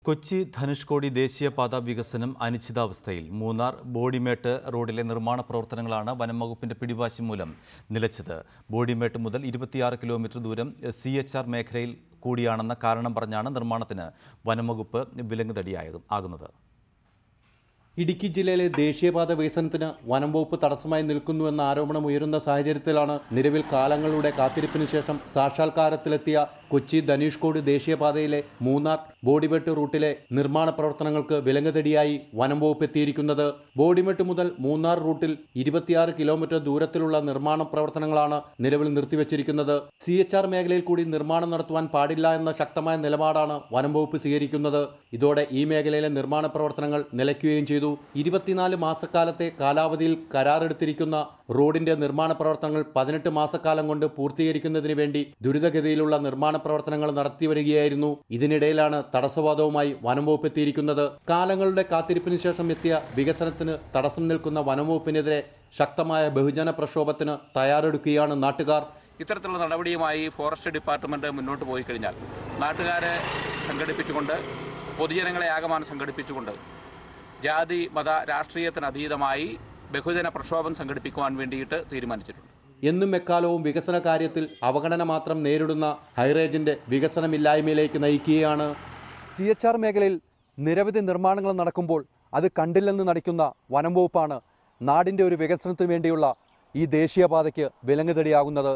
കൊച്ചി ധനുഷ്കോടി ദേശീയപാത വികസനം അനിശ്ചിതാവസ്ഥയിൽ മൂന്നാർ ബോഡിമേട്ട് റോഡിലെ നിർമ്മാണ പ്രവർത്തനങ്ങളാണ് വനം വകുപ്പിന്റെ പിടിവാശി മൂലം നിലച്ചത് ബോഡിമേട്ട് മുതൽ ഇരുപത്തിയാറ് കിലോമീറ്റർ ദൂരം സി എച്ച് ആർ മേഖലയിൽ കൂടിയാണെന്ന കാരണം പറഞ്ഞാണ് നിർമ്മാണത്തിന് വനം വകുപ്പ് വിലങ്ങുതടിയായ ആകുന്നത് ഇടുക്കി ജില്ലയിലെ ദേശീയപാത വികസനത്തിന് വനം വകുപ്പ് തടസ്സമായി നിൽക്കുന്നുവെന്ന ആരോപണം ഉയരുന്ന സാഹചര്യത്തിലാണ് നിലവിൽ കാലങ്ങളുടെ കാത്തിരിപ്പിന് ശേഷം സാക്ഷാത്കാരത്തിലെത്തിയ കൊച്ചി ധനുഷ്കോട് ദേശീയപാതയിലെ മൂന്നാർ ബോഡിമെട്ട് റൂട്ടിലെ നിർമ്മാണ പ്രവർത്തനങ്ങൾക്ക് വിലങ്ങുതടിയായി വനം വകുപ്പ് എത്തിയിരിക്കുന്നത് ബോഡിമെട്ട് മുതൽ മൂന്നാർ റൂട്ടിൽ ഇരുപത്തിയാറ് കിലോമീറ്റർ ദൂരത്തിലുള്ള നിർമ്മാണ പ്രവർത്തനങ്ങളാണ് നിലവിൽ നിർത്തിവച്ചിരിക്കുന്നത് സി എച്ച് ആർ മേഖലയിൽ കൂടി നിർമ്മാണം നടത്തുവാൻ പാടില്ല എന്ന ശക്തമായ നിലപാടാണ് വനം വകുപ്പ് സ്വീകരിക്കുന്നത് ഇതോടെ ഈ മേഖലയിലെ നിർമ്മാണ പ്രവർത്തനങ്ങൾ നിലയ്ക്കുകയും ചെയ്തു ഇരുപത്തിനാല് മാസക്കാലത്തെ കാലാവധിയിൽ കരാറെടുത്തിരിക്കുന്ന റോഡിന്റെ നിർമ്മാണ പ്രവർത്തനങ്ങൾ പതിനെട്ട് മാസക്കാലം കൊണ്ട് പൂർത്തീകരിക്കുന്നതിന് വേണ്ടി ദുരിതഗതിയിലുള്ള നിർമ്മാണ പ്രവർത്തനങ്ങൾ നടത്തിവരികയായിരുന്നു ഇതിനിടയിലാണ് തടസ്സവാദവുമായി വനം വകുപ്പ് എത്തിയിരിക്കുന്നത് കാലങ്ങളുടെ കാത്തിരിപ്പിന് ശേഷം എത്തിയ വികസനത്തിന് തടസ്സം നിൽക്കുന്ന വനം വകുപ്പിനെതിരെ ശക്തമായ ബഹുജന പ്രക്ഷോഭത്തിന് തയ്യാറെടുക്കുകയാണ് നാട്ടുകാർ ഇത്തരത്തിലുള്ള നടപടിയുമായി ഫോറസ്റ്റ് ഡിപ്പാർട്ട്മെന്റ് മുന്നോട്ട് പോയി കഴിഞ്ഞാൽ നാട്ടുകാരെ സംഘടിപ്പിച്ചുകൊണ്ട് പൊതുജനങ്ങളെ ആകമാനം സംഘടിപ്പിച്ചുകൊണ്ട് ജാതി മത രാഷ്ട്രീയത്തിന് അതീതമായി ബഹുജന പ്രക്ഷോഭം സംഘടിപ്പിക്കുവാൻ വേണ്ടിയിട്ട് തീരുമാനിച്ചിട്ടുണ്ട് എന്നും എക്കാലവും വികസന കാര്യത്തിൽ അവഗണന മാത്രം നേരിടുന്ന ഹൈറേഞ്ചിന്റെ വികസനമില്ലായ്മയിലേക്ക് നയിക്കുകയാണ് സി എച്ച് ആർ മേഖലയിൽ നിരവധി നിർമ്മാണങ്ങൾ നടക്കുമ്പോൾ അത് കണ്ടില്ലെന്ന് നടിക്കുന്ന വനം വകുപ്പാണ് നാടിൻ്റെ ഒരു വികസനത്തിന് വേണ്ടിയുള്ള ഈ ദേശീയപാതയ്ക്ക് വിലങ്ങുതടിയാകുന്നത്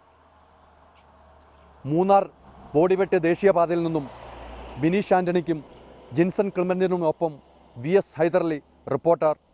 മൂന്നാർ ബോഡിവെട്ട് ദേശീയപാതയിൽ നിന്നും ബിനീഷ് ആന്റണിക്കും ജിൻസൺ ക്ലിമന്റിനുമൊപ്പം വി എസ് ഹൈദർലി റിപ്പോർട്ടർ